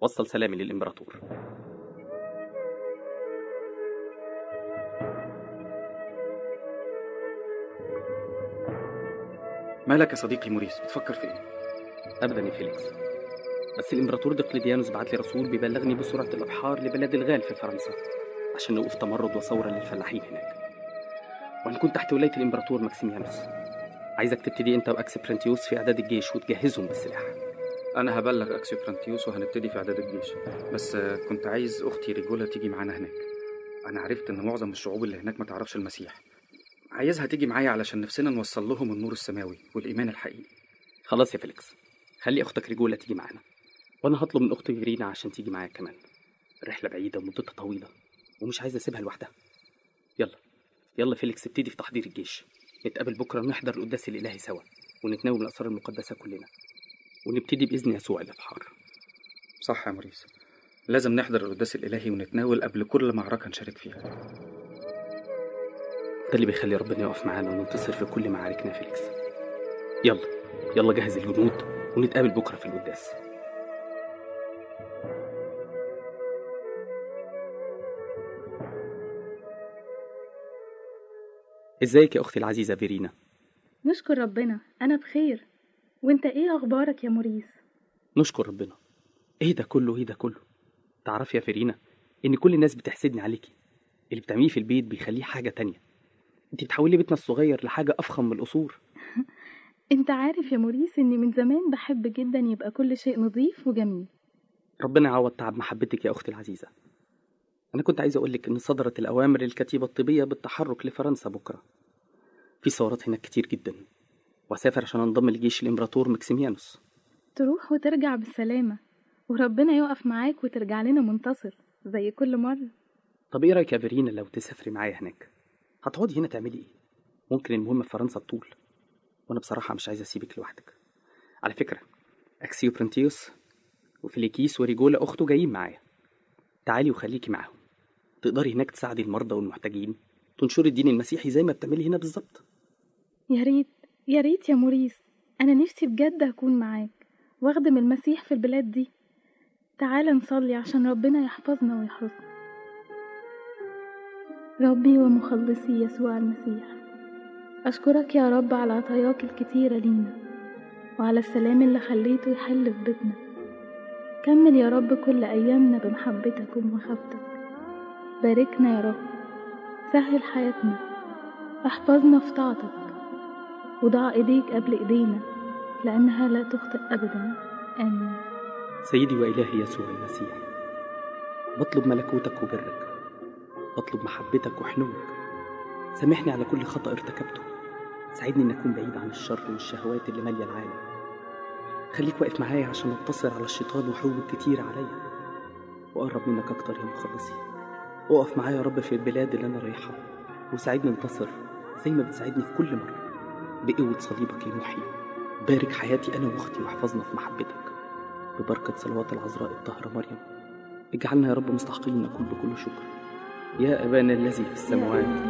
وصل سلامي للإمبراطور مالك يا صديقي موريس بتفكر في ايه أبدا يا فيليكس بس الإمبراطور دقلديانوس بعت لي رسول بيبلغني بسرعة الأبحار لبلاد الغال في فرنسا عشان نوقف تمرد وثورة للفلاحين هناك وهنكون تحت ولاية الإمبراطور ماكسيميانوس عايزك تبتدي أنت وأكسبرانتيوس في إعداد الجيش وتجهزهم بالسلاح انا هبلغ اكسيوبرانتيوس وهنبتدي في اعداد الجيش بس آه، كنت عايز اختي ريجولا تيجي معانا هناك انا عرفت ان معظم الشعوب اللي هناك ما تعرفش المسيح عايزها تيجي معايا علشان نفسنا نوصل لهم النور السماوي والايمان الحقيقي خلاص يا فيليكس خلي أختك ريجولا تيجي معانا وأنا هطلب من أختي فيرينا عشان تيجي معايا كمان رحلة بعيدة ومدتها طويلة ومش عايز أسيبها لوحدها يلا يلا فيليكس ابتدي في تحضير الجيش نتقابل بكرة نحضر القداس الإلهي سوا ونتناول الأسرار المقدسة كلنا ونبتدي بإذن يسوع الأبحار صح يا موريس لازم نحضر القداس الالهي ونتناول قبل كل معركه نشارك فيها ده اللي بيخلي ربنا يقف معانا وننتصر في كل معاركنا يا فيليكس يلا يلا جهز الجنود ونتقابل بكرة في القداس ازيك يا اختي العزيزة فيرينا نشكر ربنا أنا بخير وانت ايه أخبارك يا موريس نشكر ربنا ايه ده كله ايه ده كله تعرفي يا فيرينا ان كل الناس بتحسدني عليكي اللي بتعمليه في البيت بيخليه حاجة تانية انت بتحولي بيتنا الصغير لحاجة افخم من القصور انت عارف يا موريس اني من زمان بحب جدا يبقى كل شيء نظيف وجميل ربنا يعوض تعب محبتك يا اختي العزيزة انا كنت عايز اقول لك ان صدرت الاوامر للكتيبة الطبية بالتحرك لفرنسا بكرة في ثورات هناك كتير جدا واسافر عشان انضم لجيش الامبراطور ماكسيميانوس تروح وترجع بالسلامة وربنا يقف معاك وترجع لنا منتصر زي كل مرة طب ايه رايك يا فيرينا لو تسافري معايا هناك هتقعدي هنا تعملي ايه ممكن المهمه في فرنسا تطول وانا بصراحه مش عايز اسيبك لوحدك على فكره اكسيو برنتيوس وفيليكيس وريجولا اخته جايين معايا تعالي وخليكي معاهم تقدري هناك تساعدي المرضى والمحتاجين تنشري الدين المسيحي زي ما بتعملي هنا بالظبط يا ريت يا ريت يا موريس أنا نفسي بجد أكون معاك واخدم المسيح في البلاد دي تعال نصلي عشان ربنا يحفظنا ويحرسنا ربي ومخلصي يسوع المسيح أشكرك يا رب على عطاياك الكتيرة لينا وعلى السلام اللي خليته يحل في بيتنا كمل يا رب كل أيامنا بمحبتك ومخافتك باركنا يا رب سهل حياتنا احفظنا في طاعتك وضع ايديك قبل ايدينا لانها لا تخطئ ابدا امين سيدي وإلهي يسوع المسيح بطلب ملكوتك وبرك بطلب محبتك وحنوك سامحني على كل خطأ ارتكبته ساعدني إن أكون بعيد عن الشر والشهوات اللي مالية العالم خليك واقف معايا عشان انتصر على الشيطان وحروبه الكتير عليا وأقرب منك أكتر يا مخلصي وقف معايا يا رب في البلاد اللي أنا رايحها وساعدني انتصر زي ما بتساعدني في كل مرة بقوة صليبك يا محيي بارك حياتي أنا وأختي واحفظنا في محبتك ببركة صلوات العذراء الطاهرة مريم اجعلنا يا رب مستحقين نقول بكل شكر يا أبانا الذي في السماوات